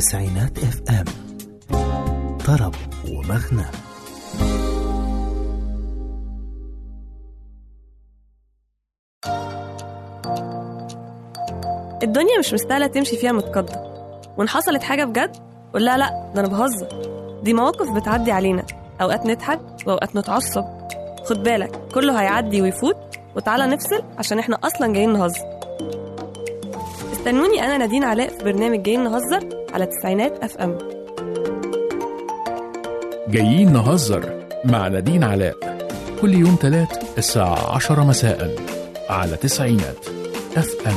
تسعينات اف ام طرب ومغنى الدنيا مش مستاهلة تمشي فيها متقدم وإن حصلت حاجة بجد قول لها لأ ده أنا بهزر دي مواقف بتعدي علينا أوقات نضحك وأوقات نتعصب خد بالك كله هيعدي ويفوت وتعالى نفصل عشان إحنا أصلا جايين نهزر استنوني أنا نادين علاء في برنامج جايين نهزر على تسعينات أف أم جايين نهزر مع نادين علاء كل يوم تلات الساعة عشرة مساء على تسعينات اف ام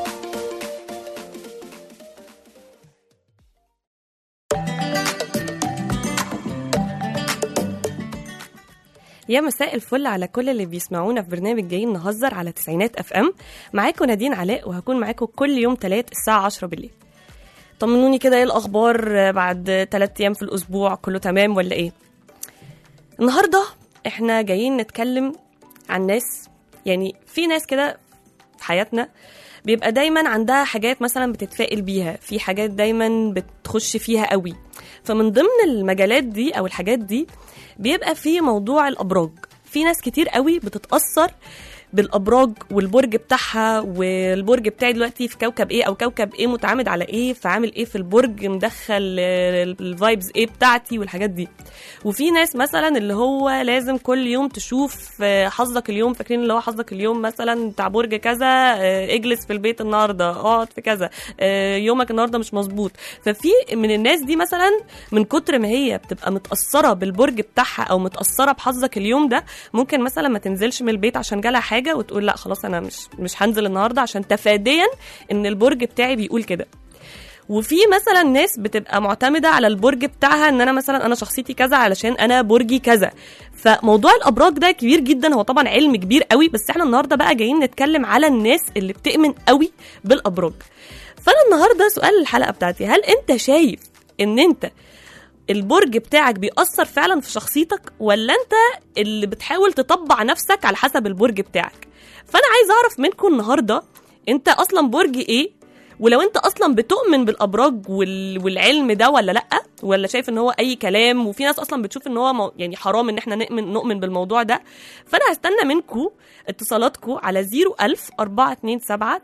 يا مساء الفل على كل اللي بيسمعونا في برنامج جايين نهزر على تسعينات اف ام معاكم نادين علاء وهكون معاكم كل يوم تلات الساعة 10 بالليل طمنوني كده ايه الاخبار بعد تلات ايام في الاسبوع كله تمام ولا ايه النهارده احنا جايين نتكلم عن ناس يعني في ناس كده في حياتنا بيبقى دايما عندها حاجات مثلا بتتفائل بيها في حاجات دايما بتخش فيها قوي فمن ضمن المجالات دي او الحاجات دي بيبقى في موضوع الابراج في ناس كتير قوي بتتاثر بالابراج والبرج بتاعها والبرج بتاعي دلوقتي في كوكب ايه او كوكب ايه متعامد على ايه فعامل ايه في البرج مدخل الفايبز ايه بتاعتي والحاجات دي وفي ناس مثلا اللي هو لازم كل يوم تشوف آه، حظك اليوم فاكرين اللي هو حظك اليوم مثلا بتاع برج كذا آه، اجلس في البيت النهارده اقعد في كذا آه، يومك النهارده مش مظبوط ففي من الناس دي مثلا من كتر ما هي بتبقى متاثره بالبرج بتاعها او متاثره بحظك اليوم ده ممكن مثلا ما تنزلش من البيت عشان جالها حاجه وتقول لا خلاص انا مش مش هنزل النهارده عشان تفاديا ان البرج بتاعي بيقول كده وفي مثلا ناس بتبقى معتمده على البرج بتاعها ان انا مثلا انا شخصيتي كذا علشان انا برجي كذا فموضوع الابراج ده كبير جدا هو طبعا علم كبير قوي بس احنا النهارده بقى جايين نتكلم على الناس اللي بتؤمن قوي بالابراج فانا النهارده سؤال الحلقه بتاعتي هل انت شايف ان انت البرج بتاعك بيأثر فعلا في شخصيتك ولا انت اللي بتحاول تطبع نفسك على حسب البرج بتاعك فانا عايز اعرف منكم النهارده انت اصلا برج ايه ولو انت اصلا بتؤمن بالابراج وال... والعلم ده ولا لا ولا شايف ان هو اي كلام وفي ناس اصلا بتشوف ان هو مو... يعني حرام ان احنا نؤمن نؤمن بالموضوع ده فانا هستنى منكم اتصالاتكم على 01000 427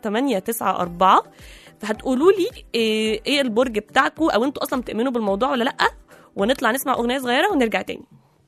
894 فهتقولوا لي ايه, ايه البرج بتاعكم او انتوا اصلا بتؤمنوا بالموضوع ولا لا ونطلع نسمع اغنيه صغيره ونرجع تاني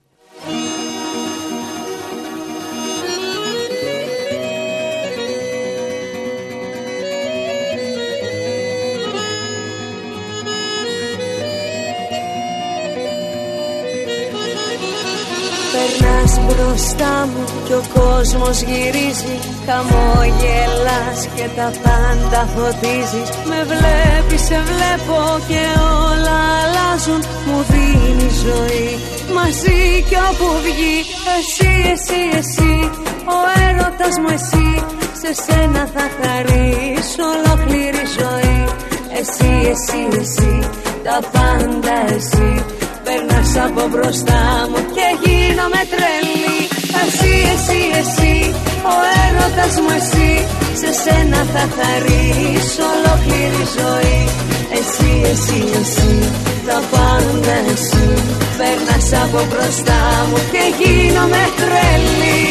Περνάς μπροστά μου και ο κόσμος γυρίζει Χαμόγελας και τα πάντα φωτίζεις Με βλέπεις, σε βλέπω και όλα αλλάζουν Μου δίνει ζωή μαζί κι όπου βγει Εσύ, εσύ, εσύ, ο έρωτας μου εσύ Σε σένα θα χαρείς ολόκληρη ζωή Εσύ, εσύ, εσύ, τα πάντα εσύ Περνάς από μπροστά μου και γίνομαι τρελή Εσύ, εσύ, εσύ, ο έρωτας μου εσύ Σε σένα θα χαρείς ολόκληρη ζωή Εσύ, εσύ, εσύ, τα πάντα εσύ Περνάς από μπροστά μου και γίνομαι τρελή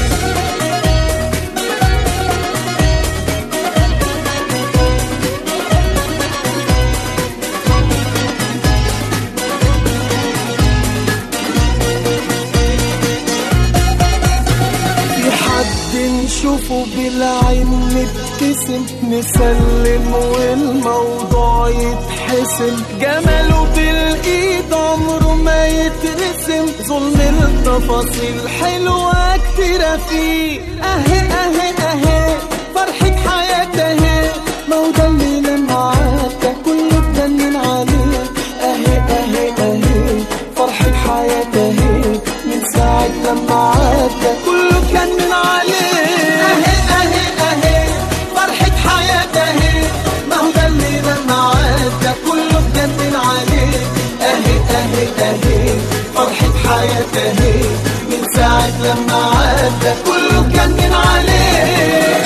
في حد نشوفه بالعين نبتسم نسلم والموضوع يتحسم جماله بالايد عمره ما يترسم ظلم التفاصيل حلوة كتيرة فيه اهي اهي اهي فرحة حياته اهي ما هو ده اللي لما عدى كله اتجنن عليه اهي اهي اهي فرحة حياته اهي من ساعة لما عدى كله كان من عليه اهي اهي اهي فرحة حياته اهي ما هو ده اللي لما عدى كله اتجنن عليه اهي اهي اهي فرحة حياته اهي من ساعة لما عدى كله كان من عليه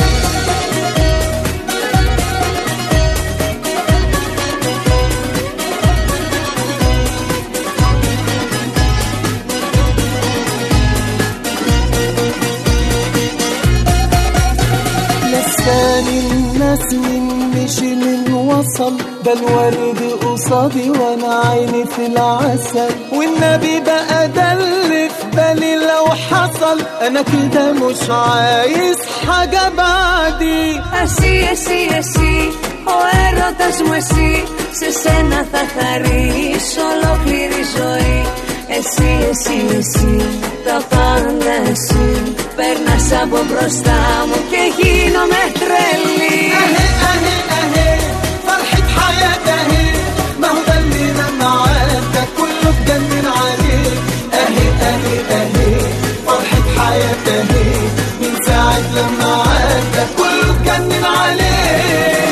مين مشي من وصل ده الورد قصادي وانا عيني في العسل والنبي بقى ده اللي في بالي لو حصل انا كده مش عايز حاجة بعدي Εσύ, εσύ, εσύ, ο έρωτας μου εσύ Σε σένα θα χαρίσω ολόκληρη ζωή Εσύ, εσύ, εσύ, τα πάντα εσύ Περνάς από μπροστά μου και γίνομαι τρελή اهي اهي اهي فرحة حياة اهي ما هو ده اللي لما عدى كله اتجنن عليه اهي اهي اهي فرحة حياة اهي من ساعة لما عدى كله اتجنن عليه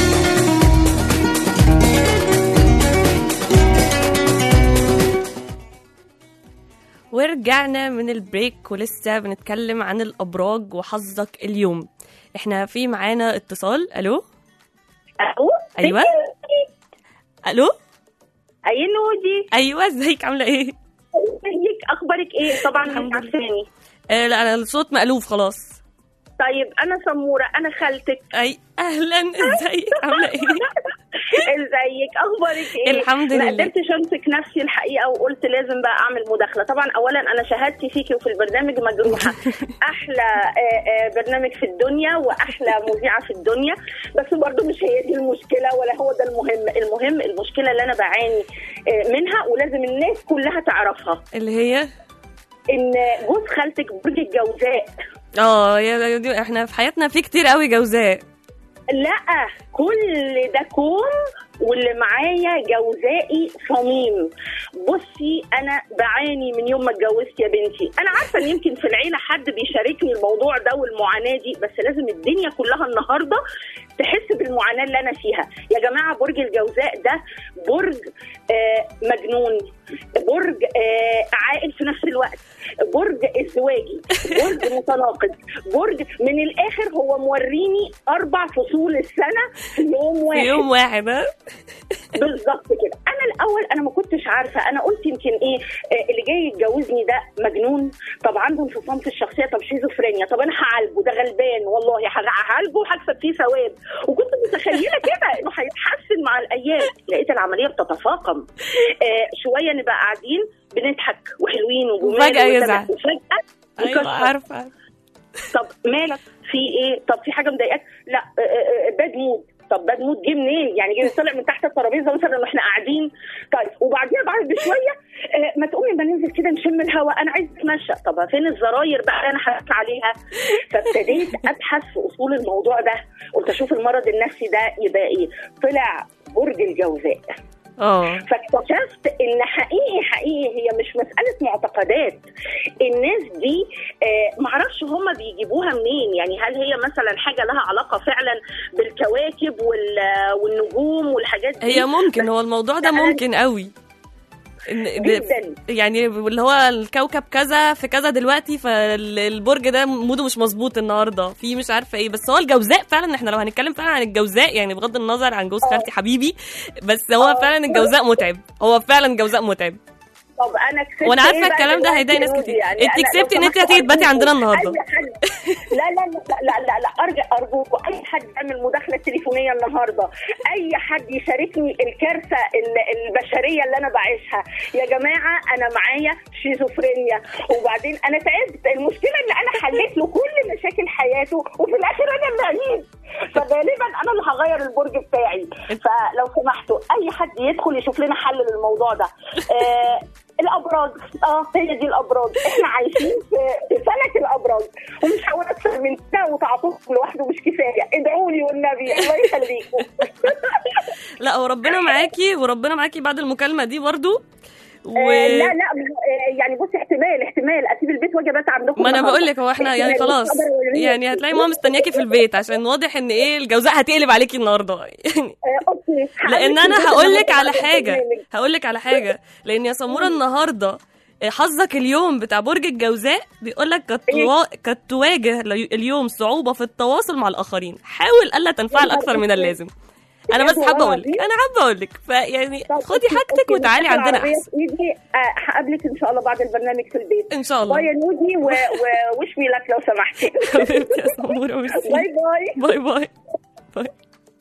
ورجعنا من البريك ولسه بنتكلم عن الابراج وحظك اليوم احنا في معانا اتصال الو الو ايوه الو اي نودي ايوه ازيك عامله ايه ازيك اخبارك ايه طبعا الحمد مش لله. عارفاني آه لا انا الصوت مألوف خلاص طيب انا سموره انا خالتك اي اهلا ازيك عامله ايه ازيك اخبارك ايه الحمد ما لله. قدرتش امسك نفسي الحقيقه وقلت لازم بقى اعمل مداخله طبعا اولا انا شهادتي فيكي وفي البرنامج مجروحه احلى آه، آه، برنامج في الدنيا واحلى مذيعه في الدنيا بس برضو مش هي دي المشكله ولا هو ده المهم المهم المشكله اللي انا بعاني آه، منها ولازم الناس كلها تعرفها اللي هي ان جوز خالتك برج الجوزاء اه يا دي احنا في حياتنا في كتير قوي جوزاء لا كل ده كوم واللي معايا جوزائي صميم بصي انا بعاني من يوم ما اتجوزت يا بنتي انا عارفه ان يمكن في العيله حد بيشاركني الموضوع ده والمعاناه دي بس لازم الدنيا كلها النهارده تحس بالمعاناه اللي انا فيها يا جماعه برج الجوزاء ده برج آه مجنون برج آه عاقل في نفس الوقت برج ازدواجي برج متناقض برج من الاخر هو موريني اربع فصول السنه في يوم في واحد يوم واحد ها بالظبط كده انا الاول انا ما كنتش عارفه انا قلت يمكن ايه آه، اللي جاي يتجوزني ده مجنون طب عنده انفصام في الشخصيه طب شيزوفرينيا طب انا هعالجه ده غلبان والله هع- هعالجه وهكسب فيه ثواب وكنت متخيله كده انه هيتحسن مع الايام لقيت العمليه بتتفاقم آه شويه نبقى قاعدين بنضحك وحلوين وجمال وفجأة وتمام. يزعل. وفجاه ايوه يكسر. عارفه عارفة. طب مالك في ايه طب في حاجه مضايقاك لا آه، آه، آه، باد مود طب باد مود جه منين يعني جه طلع من تحت الترابيزه مثلا واحنا قاعدين طيب وبعديها بعد بشويه آه، ما تقومي ما ننزل كده نشم الهواء انا عايز اتمشى طب فين الزراير بقى اللي انا حكيت عليها فابتديت ابحث في اصول الموضوع ده قلت اشوف المرض النفسي ده يبقى ايه طلع برج الجوزاء اه فاكتشفت ان حقيقي حقيقي هي مش مساله معتقدات الناس دي آه معرفش هم بيجيبوها منين يعني هل هي مثلا حاجه لها علاقه فعلا بالكواكب وال- والنجوم والحاجات دي هي ممكن هو الموضوع ده ممكن قوي إن- جدا يعني اللي هو الكوكب كذا في كذا دلوقتي فالبرج ده موده مش مظبوط النهارده في مش عارفه ايه بس هو الجوزاء فعلا احنا لو هنتكلم فعلا عن الجوزاء يعني بغض النظر عن جوز خالتي حبيبي بس هو فعلا الجوزاء متعب هو فعلا جوزاء متعب طب انا كسبت وانا إيه عارفه بقى الكلام ده دلوقتي هيضايق ناس يا كتير نودي؟ يعني انت أنا لو كسبتي ان انت سمحت هتيجي تباتي أرجوكوا، عندنا النهارده أي حد لا لا لا لا لا, لا ارجع ارجوكوا اي حد يعمل مداخله تليفونيه النهارده اي حد يشاركني الكارثه ال- البشريه اللي انا بعيشها يا جماعه انا معايا شيزوفرينيا وبعدين انا تعبت المشكله ان انا حليت له كل مشاكل حياته وفي الاخر انا اللي عيد فغالبا انا اللي هغير البرج بتاعي فلو سمحتوا اي حد يدخل يشوف لنا حل للموضوع ده آه الابراج اه هي دي الابراج احنا عايشين في في فلك الابراج ومش هقول اكثر من كده وتعاطفكم لوحده مش كفايه ادعوا لي والنبي الله يخليكم لا وربنا معاكي وربنا معاكي بعد المكالمه دي برضو و... آه لا لا آه يعني بصي احتمال احتمال اسيب البيت واجي بات عندكم ما انا النهاردة. بقول لك هو احنا يعني احتمال. خلاص مش قادرة أوريك. يعني هتلاقي ماما مستنياكي في البيت عشان واضح ان ايه الجوزاء هتقلب عليكي النهارده يعني آه اوكي لان هقابلك انا في البيت هقول لك النهاردة على بعد حاجه البرنامج. هقول لك على حاجه لان يا سموره النهارده حظك اليوم بتاع برج الجوزاء بيقول لك قد توا- قد تواجه لي- اليوم صعوبه في التواصل مع الاخرين حاول الا تنفعل اكثر من اللازم انا بس حابه اقول لك انا حابه اقول لك فيعني طب خدي أوكي، حاجتك أوكي، وتعالي مسافر عندنا عربية احسن في ايدي آه، هقابلك ان شاء الله بعد البرنامج في البيت ان شاء الله باي يا نودي ووش مي لك لو سمحتي حبيبتي يا سموره باي ميرسي باي باي باي باي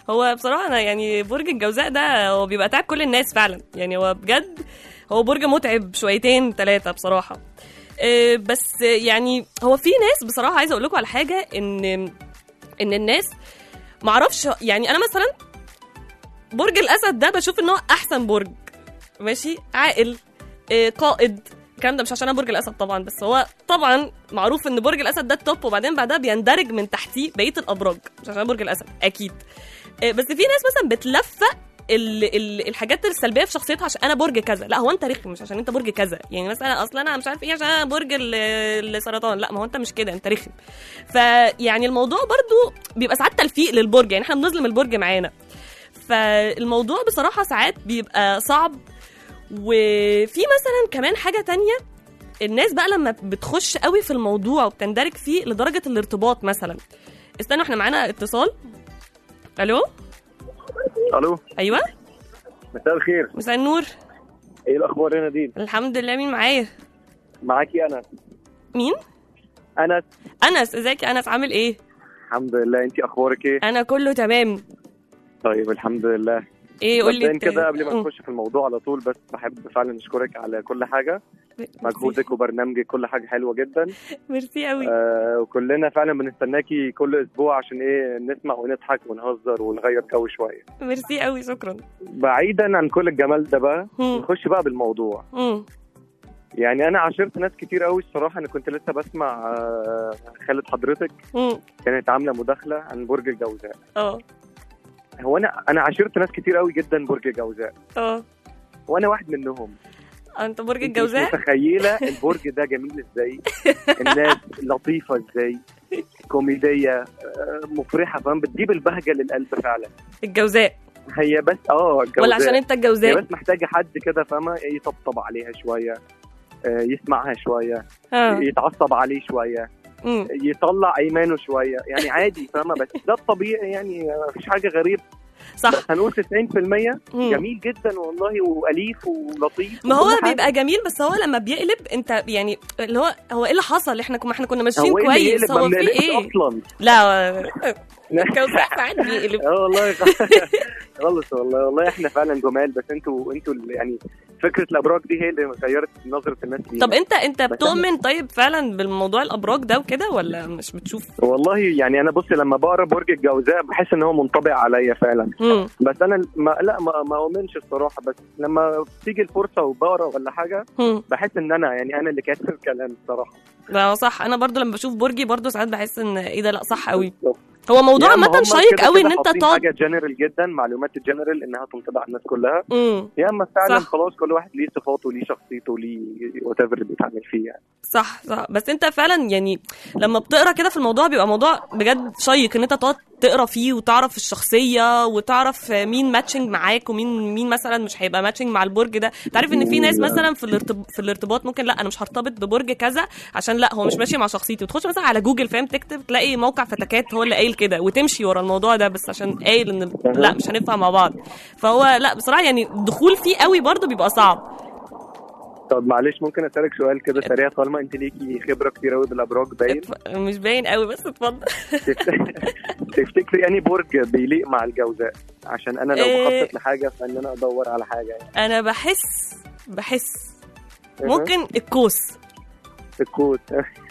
هو بصراحه انا يعني برج الجوزاء ده هو بيبقى تعب كل الناس فعلا يعني هو بجد هو برج متعب شويتين ثلاثه بصراحه آه، بس يعني هو في ناس بصراحه عايزه اقول لكم على حاجه ان ان الناس معرفش يعني انا مثلا برج الاسد ده بشوف ان هو احسن برج ماشي عاقل آه، قائد الكلام ده مش عشان انا برج الاسد طبعا بس هو طبعا معروف ان برج الاسد ده التوب وبعدين بعدها بيندرج من تحتيه بقيه الابراج مش عشان برج الاسد اكيد آه، بس في ناس مثلا بتلفق ال ال الحاجات السلبيه في شخصيتها عشان انا برج كذا لا هو انت رخم مش عشان انت برج كذا يعني مثلا اصلا انا مش عارف ايه عشان انا برج ال- السرطان لا ما هو انت مش كده انت رخم فيعني الموضوع برضو بيبقى ساعات تلفيق للبرج يعني احنا بنظلم البرج معانا فالموضوع بصراحه ساعات بيبقى صعب وفي مثلا كمان حاجه تانية الناس بقى لما بتخش قوي في الموضوع وبتندرج فيه لدرجه الارتباط مثلا استنوا احنا معانا اتصال الو الو ايوه مساء الخير مساء النور ايه الاخبار يا نادين الحمد لله مين معايا معاكي انا مين انا انس ازيك يا انس عامل ايه الحمد لله انت اخبارك ايه انا كله تمام طيب الحمد لله ايه قول لي مبدئيا انت- كده قبل ما مم. نخش في الموضوع على طول بس بحب فعلا اشكرك على كل حاجه مجهودك وبرنامجك كل حاجه حلوه جدا ميرسي قوي آه وكلنا فعلا بنستناكي كل اسبوع عشان ايه نسمع ونضحك ونهزر ونغير جو شويه ميرسي قوي شكرا بعيدا عن كل الجمال ده بقى مم. نخش بقى بالموضوع مم. يعني انا عاشرت ناس كتير قوي الصراحه انا كنت لسه بسمع آه خالد حضرتك مم. كانت عامله مداخله عن برج الجوزاء اه هو انا انا عاشرت ناس كتير قوي جدا برج الجوزاء اه وانا واحد منهم انت برج انت مش الجوزاء متخيله البرج ده جميل ازاي الناس لطيفه ازاي كوميديه آه، مفرحه فاهم بتجيب البهجه للقلب فعلا الجوزاء هي بس اه الجوزاء ولا عشان انت هي الجوزاء بس محتاجه حد كده فاهمه يطبطب عليها شويه آه، يسمعها شويه اه يتعصب عليه شويه مم. يطلع ايمانه شويه يعني عادي فاهمه بس ده الطبيعي يعني آه، مفيش حاجه غريبه صح بس هنقول 90% مم. جميل جدا والله واليف ولطيف ما هو وكل حاجة. بيبقى جميل بس هو لما بيقلب انت يعني اللي هو هو ايه اللي حصل احنا كنا احنا كنا ماشيين هو ايه اللي كويس يقلب؟ ما هو في بنقلبش ايه اصلا لا الجوزاء ساعات بيقلب اه والله خلص والله والله احنا فعلا جمال بس انتوا انتوا اللي يعني فكره الابراج دي هي اللي غيرت نظره الناس لينا طب انت انت بس بتؤمن طيب فعلا بالموضوع الابراج ده وكده ولا مش بتشوف والله يعني انا بص لما بقرا برج الجوزاء بحس ان هو منطبع عليا فعلا مم. بس انا ما لا ما, ما اؤمنش الصراحه بس لما بتيجي الفرصه وبقرا ولا حاجه مم. بحس ان انا يعني انا اللي كاتب الكلام الصراحه لا صح انا برضو لما بشوف برجي برضو ساعات بحس ان ايه ده لا صح قوي هو موضوع يا إما عامه هم شيق كده قوي كده ان انت حاطين تقعد حاجه جنرال جدا معلومات الجنرال انها تنطبع على الناس كلها امم يا اما فعلا صح. خلاص كل واحد ليه صفاته ليه شخصيته ليه وات ايفر اللي بيتعامل فيه يعني صح صح بس انت فعلا يعني لما بتقرا كده في الموضوع بيبقى موضوع بجد شيق ان انت تقعد تقرا فيه وتعرف الشخصيه وتعرف مين ماتشنج معاك ومين مين مثلا مش هيبقى ماتشنج مع البرج ده انت عارف ان في ناس مثلا في الارتب... في الارتباط ممكن لا انا مش هرتبط ببرج كذا عشان لا هو مش ماشي مع شخصيتي وتخش مثلا على جوجل فاهم تكتب تلاقي موقع فتكات هو اللي قايل كده وتمشي ورا الموضوع ده بس عشان قايل ان لا مش هننفع مع بعض فهو لا بصراحه يعني الدخول فيه قوي برضه بيبقى صعب طب معلش ممكن اسالك سؤال كده سريع طالما انت ليكي خبره كتير قوي بالابراج باين اتف- مش باين قوي بس اتفضل تفتكري اني برج بيليق مع الجوزاء عشان انا لو إيه. بخطط لحاجه فان انا ادور على حاجه يعني انا بحس بحس ممكن الكوس الكوت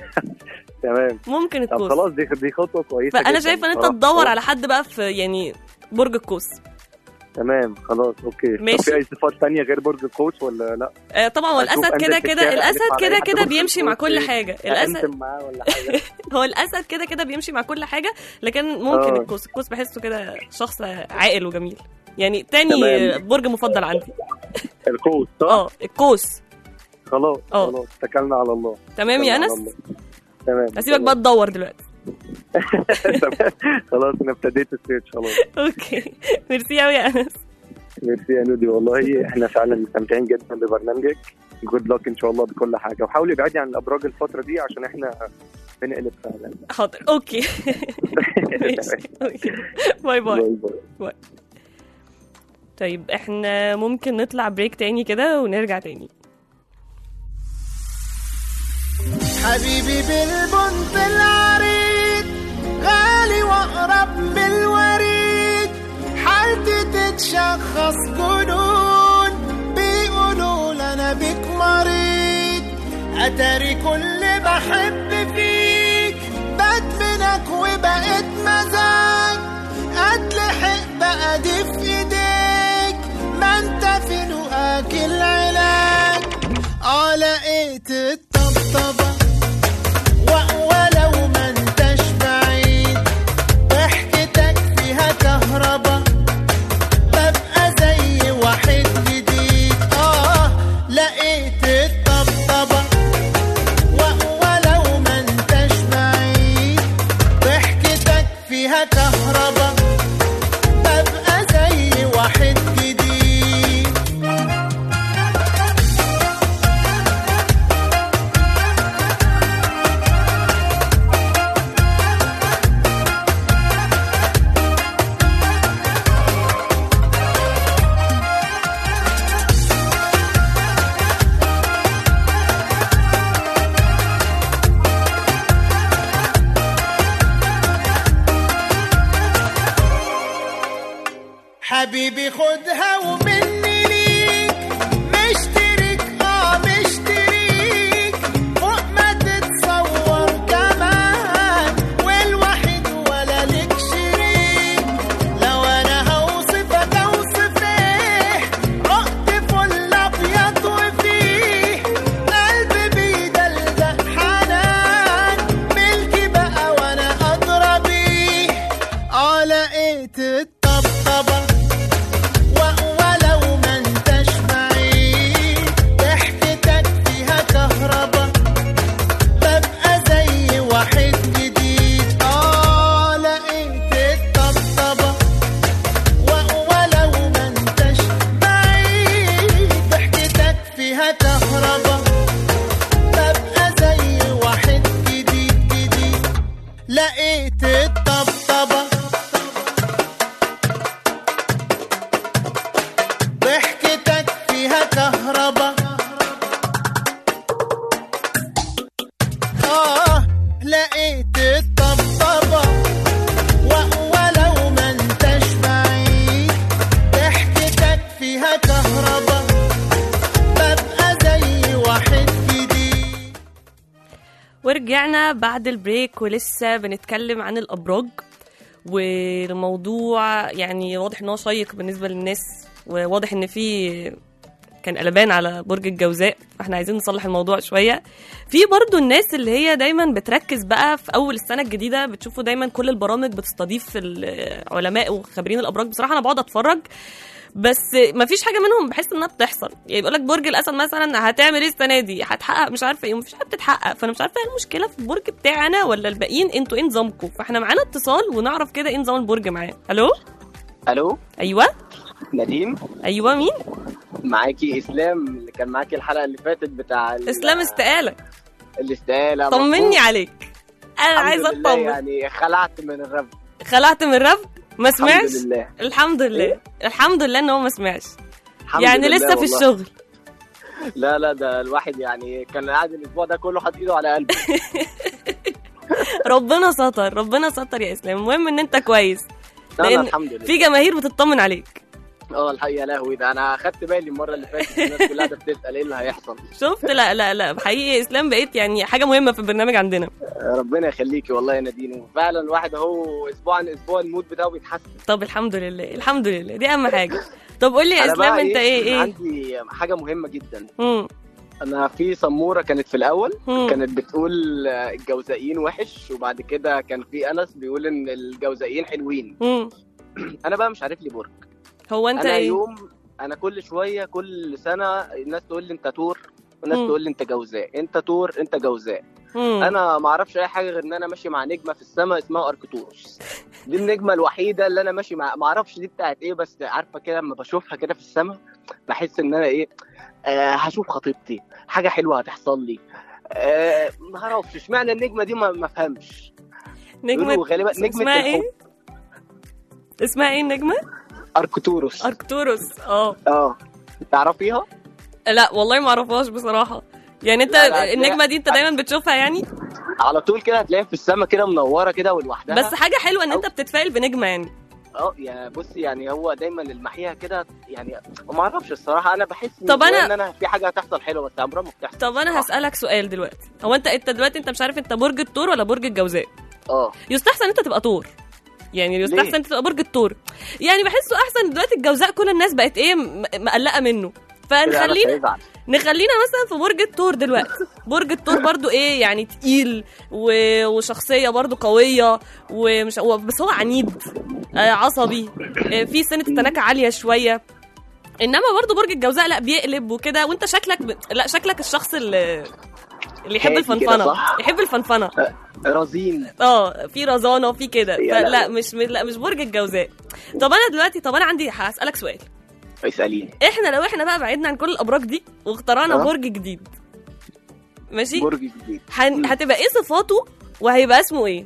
تمام ممكن طب الكوس خلاص دي دي خطوه كويسه فانا جداً شايفه ان انت بصراحة. تدور خلاص. على حد بقى في يعني برج الكوس تمام خلاص اوكي طب ماشي. في اي صفات تانية غير برج القوس ولا لا آه طبعا هو أشوف الاسد أنزل كده في كده الشارع الاسد ألف على كده أي حد كده برج بيمشي مع القوس كل إيه؟ حاجه الاسد أقدم معاه ولا حاجه هو الاسد كده كده بيمشي مع كل حاجه لكن ممكن آه. الكوس الكوس بحسه كده شخص عاقل وجميل يعني تاني تمام. برج مفضل عندي القوس صح؟ اه الكوس خلاص آه. خلاص اتكلنا على الله تمام يا اتكلنا على انس الله. تمام هسيبك بقى تدور دلوقتي تمام. خلاص انا ابتديت السيرش خلاص اوكي ميرسي قوي يا انس ميرسي يا نودي والله احنا فعلا مستمتعين جدا ببرنامجك جود لك ان شاء الله بكل حاجه وحاولي ابعدي عن الابراج الفتره دي عشان احنا بنقلب فعلا حاضر اوكي ماشي اوكي باي باي باي باي طيب احنا ممكن نطلع بريك تاني كده ونرجع تاني حبيبي بالبنت العريض غالي واقرب من الوريد متشخص جنون بيقولوا لنا بيك مريض اتاري كل بحب فيك بدمنك وبقيت مزاج اتلحق بقى دي في ايديك ما انت فين واكل علاج اه لقيت الطبطبه و- ولو ما انتش بعيد ضحكتك فيها كهربا ببقى زي واحد جديد اه لقيت الطبطبة و- ولو ما انتش بعيد ضحكتك فيها كهربا ببقى زي واحد جديد حبيبي خدها ومني ليك مشترك اه مشتريك فوق ما تتصور كمان والوحيد ولا لك شريك لو انا هوصفك اوصف ايه عقد فل ابيض وفيه قلبي بيدلدق حنان ملكي بقى وانا ادرى بيه اه لقيت الطبطبه و- ولو ما انتش بعيد ضحكتك فيها كهربا ببقى زي واحد جديد اه لقيت الطبطبة و- ولو ما انتش بعيد ضحكتك فيها كهربا ببقى زي واحد جديد جديد لقيت الطبطبة ضحكتك فيها كهربا آه لقيت الطبطبة و- ولو ما انتش بعيد ضحكتك فيها كهربا ببقى زي واحد جديد ورجعنا بعد البريك ولسه بنتكلم عن الابراج والموضوع يعني واضح ان هو شيق بالنسبه للناس وواضح ان في كان قلبان على برج الجوزاء فاحنا عايزين نصلح الموضوع شويه في برضو الناس اللي هي دايما بتركز بقى في اول السنه الجديده بتشوفوا دايما كل البرامج بتستضيف العلماء وخبيرين الابراج بصراحه انا بقعد اتفرج بس ما فيش حاجه منهم بحس انها بتحصل يعني بيقول لك برج الاسد مثلا هتعمل ايه السنه دي هتحقق مش عارفه ايه ومفيش حاجه بتتحقق فانا مش عارفه ايه المشكله في البرج بتاعي انا ولا الباقيين انتوا ايه نظامكم فاحنا معانا اتصال ونعرف كده ايه نظام البرج معاه الو الو ايوه نديم ايوه مين معاكي اسلام اللي كان معاكي الحلقه اللي فاتت بتاع ال- اسلام استقاله الاستقاله طمني مبروك. عليك انا الحمد عايزه لله اطمن يعني خلعت من الرب خلعت من الرفض ما سمعش الحمد لله الحمد لله إيه؟ الحمد لله ان هو ما سمعش الحمد يعني لله لسه في والله. الشغل لا لا ده الواحد يعني كان قاعد الاسبوع ده كله حاطط ايده على قلبه ربنا ستر ربنا ستر يا اسلام المهم ان انت كويس لا لا لأن الحمد لله في جماهير بتطمن عليك اه الحقيقه لهوي ده انا اخدت بالي المره اللي فاتت الناس كلها ده بتسال ايه اللي هيحصل شفت لا لا لا حقيقي اسلام بقيت يعني حاجه مهمه في البرنامج عندنا ربنا يخليكي والله يا نادين وفعلا الواحد اهو اسبوع عن اسبوع المود بتاعه بيتحسن طب الحمد لله الحمد لله دي اهم حاجه طب قول لي يا أنا اسلام بقى انت ايه ايه عندي حاجه مهمه جدا مم. انا في سموره كانت في الاول مم. كانت بتقول آه، الجوزائيين وحش وبعد كده كان في انس بيقول ان الجوزائيين حلوين مم. انا بقى مش عارف لي برج هو انت انا ايه يوم انا كل شويه كل سنه الناس تقول لي انت تور والناس مم. تقول لي انت جوزاء انت تور انت جوزاء مم. انا ما اعرفش اي حاجه غير ان انا ماشي مع نجمه في السماء اسمها اركتوروس دي النجمه الوحيده اللي انا ماشي مع ما اعرفش دي بتاعت ايه بس عارفه كده لما بشوفها كده في السماء بحس ان انا ايه آه هشوف خطيبتي حاجه حلوه هتحصل لي آه ما اعرفش اشمعنى النجمه دي ما ما افهمش نجمه يقولوا غالبا نجمه اسمها الحب ايه اسمها ايه النجمه اركتوروس اركتوروس اه اه تعرفيها لا والله ما اعرفهاش بصراحه يعني انت لا، لا، النجمه دي انت دايما بتشوفها يعني على طول كده هتلاقيها في السماء كده منوره كده ولوحدها بس حاجه حلوه ان انت بتتفائل بنجمه يعني اه يا بصي يعني هو دايما المحيها كده يعني ما اعرفش الصراحه انا بحس من طب جوايا أنا- ان انا في حاجه هتحصل حلوه بس عمرها ما بتحصل طب انا هسالك سؤال دلوقتي هو انت انت دلوقتي انت مش عارف انت برج الثور ولا برج الجوزاء اه يستحسن انت تبقى طور يعني يستحسن ليه؟ انت تبقى برج الثور يعني بحسه احسن دلوقتي الجوزاء كل الناس بقت ايه م- مقلقه منه كده أنا فنخلينا هيزعل. نخلينا مثلا في برج الثور دلوقتي برج الثور برضو ايه يعني تقيل و... وشخصيه برضو قويه ومش هو بس هو عنيد آه عصبي آه في سنه التناكه عاليه شويه انما برضو برج الجوزاء لا بيقلب وكده وانت شكلك ب... لا شكلك الشخص اللي اللي يحب هادي كده، الفنفنه صح؟ يحب الفنفنه رزين اه في رزانه وفي كده يا فلا لا. مش لا مش برج الجوزاء طب انا دلوقتي طب انا عندي هسالك سؤال اساليني احنا لو احنا بقى بعدنا عن كل الابراج دي واخترعنا آه. برج جديد ماشي برج جديد هن... هتبقى ايه صفاته وهيبقى اسمه ايه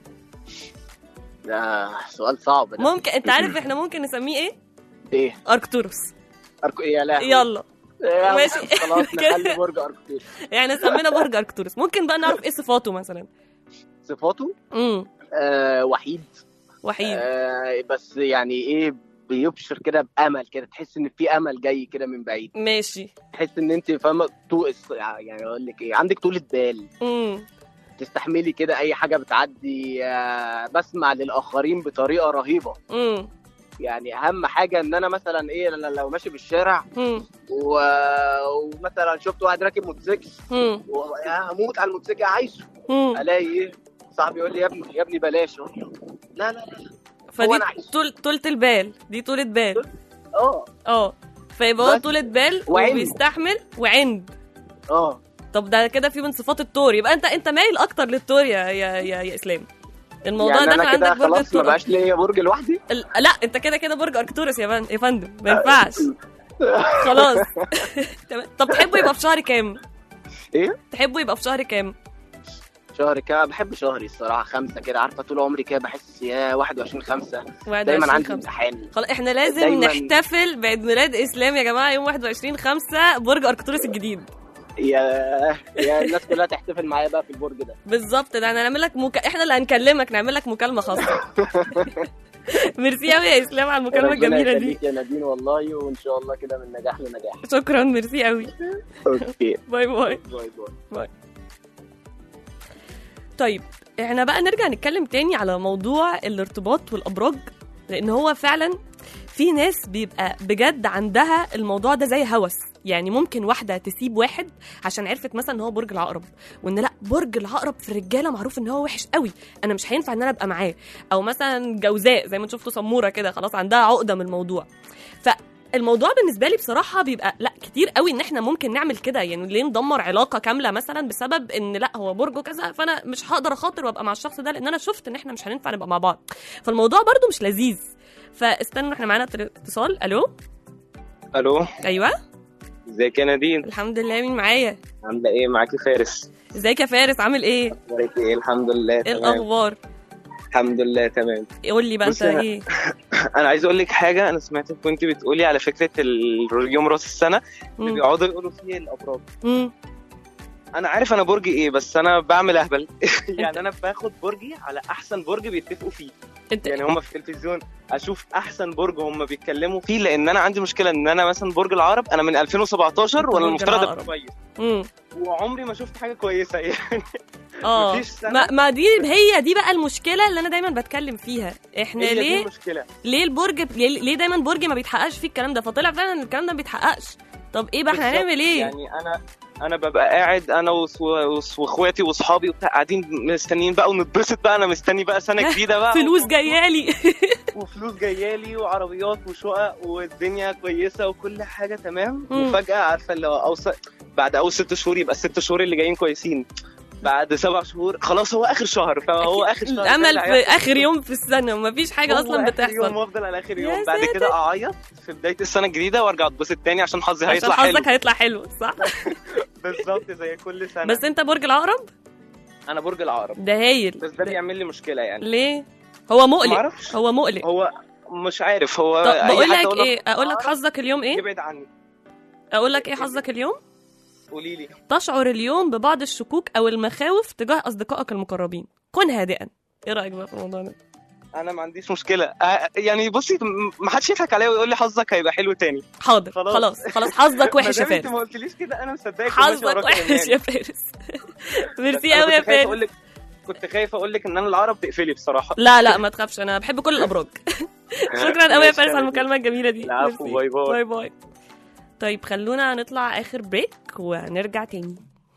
ده سؤال صعب ده ممكن انت عارف احنا ممكن نسميه ايه ايه اركتوروس أركو... يا لهوي يلا يا ماشي. خلاص نخلي برج اركتوس يعني سمينا برج اركتوروس ممكن بقى نعرف ايه صفاته مثلا صفاته امم آه وحيد وحيد آه بس يعني ايه بيبشر كده بامل كده تحس ان في امل جاي كده من بعيد ماشي تحس ان انت فاهمه طول يعني اقول لك ايه عندك طولة بال امم تستحملي كده اي حاجه بتعدي آه بسمع للاخرين بطريقه رهيبه امم يعني اهم حاجه ان انا مثلا ايه أنا لو ماشي بالشارع امم و... ومثلا شفت واحد راكب موتوسيكل امم و- يا هموت على الموتوسيكل عايزه امم الاقي ايه صاحبي يقول لي يا ابني يا ابني بلاش أقول له لا لا لا فدي أنا عايز. طول طولة البال دي طولة بال اه اه فيبقى هو بس. طولة بال وعند. وبيستحمل وعند اه طب ده كده في من صفات التور يبقى انت انت مايل اكتر للتور يا يا يا, يا اسلام الموضوع يعني ده انا كان كده عندك برج خلاص ما التور بقاش ليا برج لوحدي ال- لا انت كده كده برج اركتورس يا فن- يا فندم ما ينفعش خلاص تمام. طب تحبه يبقى في شهر كام ايه تحبه يبقى في شهر كام شهر كده بحب شهري الصراحه خمسة كده عارفه طول عمري كده بحس يا 21 خمسة 21 دايما عندي خمسة. امتحان خلاص احنا لازم دايماً. نحتفل بعيد ميلاد اسلام يا جماعه يوم 21 5 برج اركتورس الجديد يا يا الناس كلها تحتفل معايا بقى في البرج ده بالظبط ده احنا هنعمل لك مك... احنا اللي هنكلمك نعمل لك مكالمه خاصه ميرسي قوي يا اسلام على المكالمه ربنا الجميله دي يخليك يا نادين والله وان شاء الله كده من نجاح لنجاح شكرا ميرسي قوي اوكي باي باي باي باي طيب احنا بقى نرجع نتكلم تاني على موضوع الارتباط والابراج لان هو فعلا في ناس بيبقى بجد عندها الموضوع ده زي هوس يعني ممكن واحده تسيب واحد عشان عرفت مثلا ان هو برج العقرب وان لا برج العقرب في الرجاله معروف ان هو وحش قوي انا مش هينفع ان انا ابقى معاه او مثلا جوزاء زي ما انتوا شفتوا سموره كده خلاص عندها عقده من الموضوع فالموضوع بالنسبه لي بصراحه بيبقى لا كتير قوي ان احنا ممكن نعمل كده يعني ليه ندمر علاقه كامله مثلا بسبب ان لا هو برجه كذا فانا مش هقدر اخاطر وابقى مع الشخص ده لان انا شفت ان احنا مش هننفع نبقى مع بعض فالموضوع برضو مش لذيذ فاستنوا احنا معانا تل- اتصال الو الو ايوه ازيك يا نادين الحمد لله مين معايا عامله ايه معاكي فارس ازيك يا فارس عامل ايه اخبارك ايه الحمد لله ايه تمام الاخبار الحمد لله تمام قول لي بقى انت بصي أنا- ايه انا عايز اقول لك حاجه انا سمعتك كنت بتقولي على فكره ال- يوم راس السنه اللي مم. بيقعدوا يقولوا فيه الابراج مم. انا عارف انا برجي ايه بس انا بعمل اهبل يعني انا باخد برجي على احسن برج بيتفقوا فيه انت يعني هم في التلفزيون اشوف احسن برج هم بيتكلموا فيه لان انا عندي مشكله ان انا مثلا برج العرب انا من 2017 أنت وانا برج المفترض ابقى العقرب. كويس مم. وعمري ما شفت حاجه كويسه يعني اه مفيش سنة. ما, ما دي هي دي بقى المشكله اللي انا دايما بتكلم فيها احنا هي دي ليه المشكله ليه البرج ليه, ليه دايما برج ما بيتحققش فيه الكلام ده فطلع فعلا ان الكلام ده ما بيتحققش طب ايه بقى احنا بالظبط. هنعمل ايه يعني انا انا ببقى قاعد انا وس- وس- واخواتي واصحابي وبتاع قاعدين مستنيين بقى ونتبسط بقى انا مستني بقى سنه جديده بقى فلوس جايالي وفلوس جايالي وعربيات وشقق والدنيا كويسه وكل حاجه تمام مم. وفجاه عارفه اللي هو اوصل بعد اول ست شهور يبقى الست شهور اللي جايين كويسين بعد سبع شهور خلاص هو اخر شهر فهو اخر شهر ده الامل اللي في هيحصل. اخر يوم في السنه ومفيش حاجه هو اصلا آخر يوم بتحصل وافضل على اخر يا يوم بعد ساتر. كده اعيط في بدايه السنه الجديده وارجع اتبسط تاني عشان حظي عشان هيطلع حلو حظك هيطلع حلو صح بالظبط زي كل سنه بس انت برج العقرب انا برج العقرب ده هايل بس ده بيعمل لي مشكله يعني ليه هو مقلق معرفش. هو مقلق هو مش عارف هو طب أي بقول حد لك أقول له ايه اقول لك حظك اليوم ايه يبعد عني اقول لك ايه حظك اليوم قولي لي تشعر اليوم ببعض الشكوك او المخاوف تجاه اصدقائك المقربين كن هادئا ايه رايك بقى في الموضوع ده انا ما عنديش مشكله آه، يعني بصي م- ما حدش يضحك عليا ويقول لي حظك هيبقى حلو تاني حاضر خلاص. خلاص خلاص حظك وحش يا ما دام انت فارس ما قلتليش كده انا مصدقك وماشي حظك وراك وحش كمان. يا فارس ميرسي أنا قوي يا كنت خايف اقول فارس لك كنت خايف اقول لك ان انا العرب تقفلي بصراحه لا لا ما تخافش انا بحب كل الابراج شكرا قوي يا ماشي فارس على يا المكالمه الجميله دي العفو، ميرسي. باي باي. باي باي طيب خلونا نطلع اخر بريك ونرجع تاني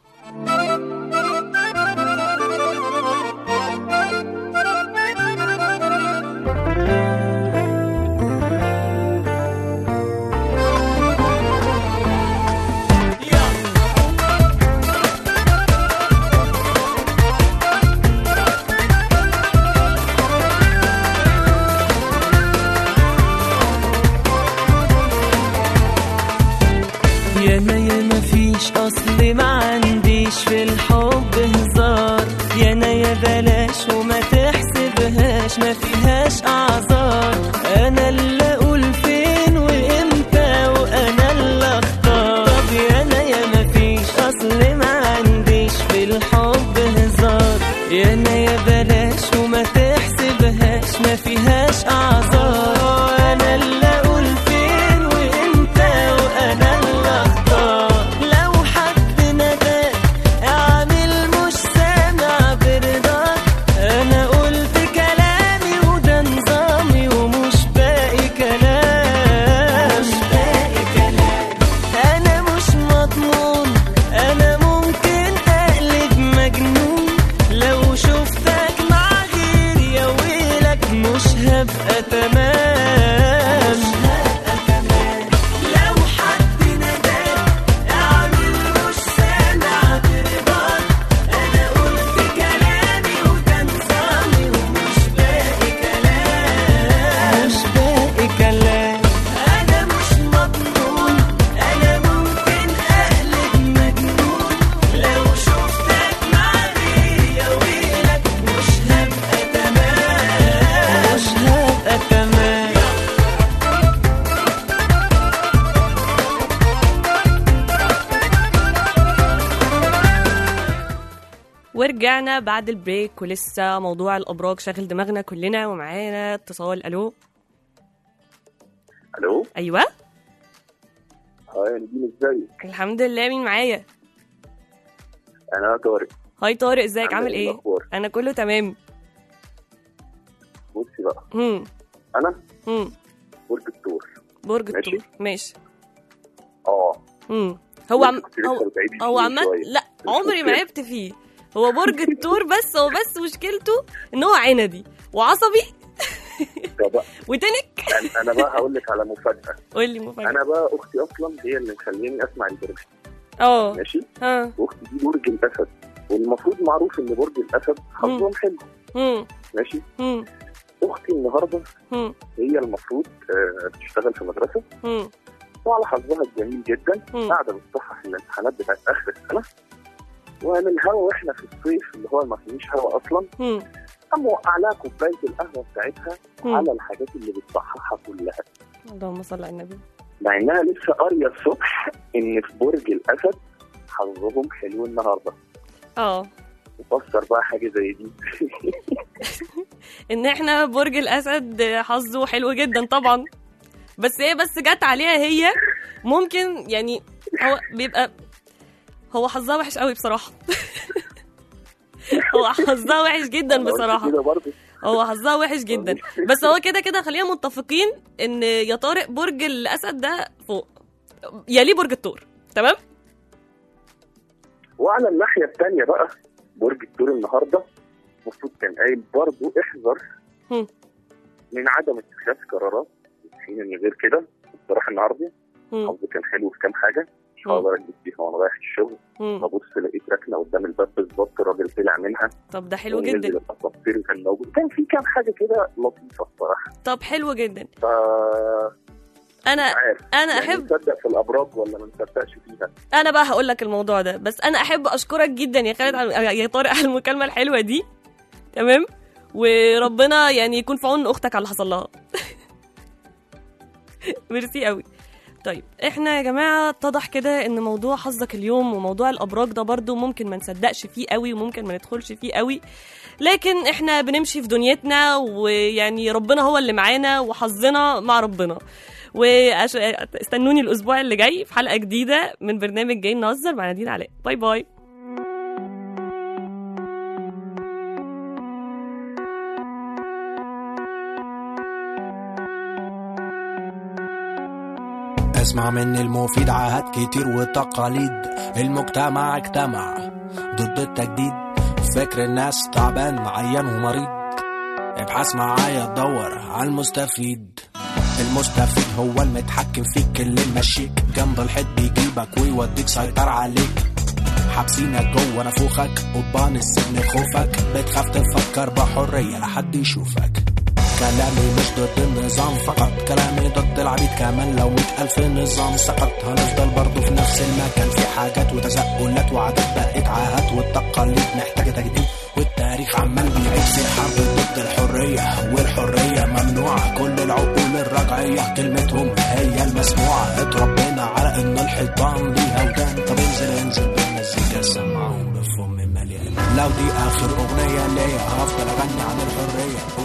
يانا يانا فيش اصل ما عنديش في الحب هزار يانا يا بلاش وما تحسبهاش ما فيهاش اعذار انا اللي اقول فين وامتى وانا اللي اختار طب يانا يا ما فيش اصل ما عنديش في الحب هزار يانا يا بلاش وما تحسبهاش ما فيهاش اعذار انا اللي اقول فين وامتى وانا اللي اختار لو حد نداك اعمل مش سامع برضاك انا قلت كلامي وده نظامي ومش باقي كلام مش باقي كلام انا مش مضمون انا ممكن اقلب مجنون لو شفتك مع غيري يا ويلك مش هبقى تمام مش هبقى تمام لو حد نداك اعمل مش سامع برضاك انا قلت كلامي وده نظامي ومش باقي كلام مش باقي كلام انا مش مضمون انا ممكن اقلب مجنون لو شفتك مع غيري يا ويلك مش هبقى تمام مش هبقى تمام ورجعنا بعد البريك ولسه موضوع الابراج شاغل دماغنا كلنا ومعانا اتصال الو الو ايوه اه يا نجيب ازيك الحمد لله مين معايا انا طارق هاي طارق ازيك عامل عامل إيه ايه الأخبار؟ انا كله تمام بصي بقى هم انا هم برج الثور برج ماشي. الثور ماشي اه هم هو عم كنت لسه هو بتعيدي هو فيه عمال شوية. لا مش عمري ما مشكلة. عبت فيه هو برج الثور بس هو بس مشكلته ان هو عندي وعصبي طب بقى وتنك أنا- انا بقى هقول لك على مفاجاه قول لي مفاجأة انا بقى اختي اصلا هي اللي مخليني اسمع البرج اه ماشي ها واختي دي برج الاسد والمفروض معروف ان برج الاسد حظهم حلو هم ماشي هم اختي النهارده هم هي المفروض آه، بتشتغل في مدرسه هم وعلى حظها الجميل جدا مم. قاعده بتصحح الامتحانات بتاعت اخر السنه ومن هوا واحنا في الصيف اللي هو ما فيش هوا اصلا هم قام وقع لها كوبايه القهوه بتاعتها مم. على الحاجات اللي بتصححها كلها اللهم صل على النبي مع انها لسه قاريه الصبح ان في برج الاسد حظهم حلو النهارده اه وفسر بقى حاجه زي دي ان احنا برج الاسد حظه حلو جدا طبعا بس هي بس جت عليها هي ممكن يعني هو بيبقى هو حظها وحش قوي بصراحه هو حظها وحش جدا أنا قلت بصراحه كده برضه هو حظها وحش جدا بس هو كده كده خلينا متفقين ان يا طارق برج الاسد ده فوق يليه برج الثور تمام وعلى الناحيه الثانيه بقى برج الثور النهارده المفروض كان قايل برضه احذر هم. من عدم اتخاذ قرارات في حين ان غير كده بصراحه النهارده هم. حظي كان حلو في كام حاجه مش مم. هقدر اجيب فيها وانا رايح الشغل هم. ببص لقيت ركنه قدام الباب بالظبط الراجل طلع منها طب ده حلو ونزل جدا الاسانسير كان موجود كان في كام حاجه كده لطيفه الصراحه طب حلو جدا ف انا عارف انا يعني احب نصدق في الابراج ولا ما نصدقش فيها انا بقى هقول لك الموضوع ده بس انا احب اشكرك جدا يا خالد على يا طارق على المكالمه الحلوه دي تمام وربنا يعني يكون في عون اختك على اللي حصل لها ميرسي قوي طيب احنا يا جماعه اتضح كده ان موضوع حظك اليوم وموضوع الابراج ده برضو ممكن ما نصدقش فيه قوي وممكن ما ندخلش فيه قوي لكن احنا بنمشي في دنيتنا ويعني ربنا هو اللي معانا وحظنا مع ربنا واستنوني الاسبوع اللي جاي في حلقه جديده من برنامج جاي نهزر مع نادين علاء باي باي اسمع مني المفيد عهد كتير وتقاليد المجتمع اجتمع ضد التجديد فكر الناس تعبان عيان ومريض ابحث معايا تدور على المستفيد المستفيد هو المتحكم فيك اللي ماشيك جنب الحيط بيجيبك ويوديك سيطر عليك حابسينك جوه نافوخك قضبان السجن خوفك بتخاف تفكر بحرية لحد يشوفك كلامي مش ضد النظام فقط كلامي ضد العبيد كمان لو مئة ألف نظام سقط هنفضل برضه في نفس المكان في حاجات وتساؤلات وعادات بقت عاهات والتقاليد محتاجة تجديد والتاريخ عمال بيعيد في حرب ضد الحرية والحرية ممنوعة كل العقول الرجعية كلمتهم هي المسموعة اتربينا على ان الحيطان ليها ودان طب انزل انزل بالمزيكا سمعهم بفم مليان لو دي اخر اغنية ليا هفضل اغني عن الحرية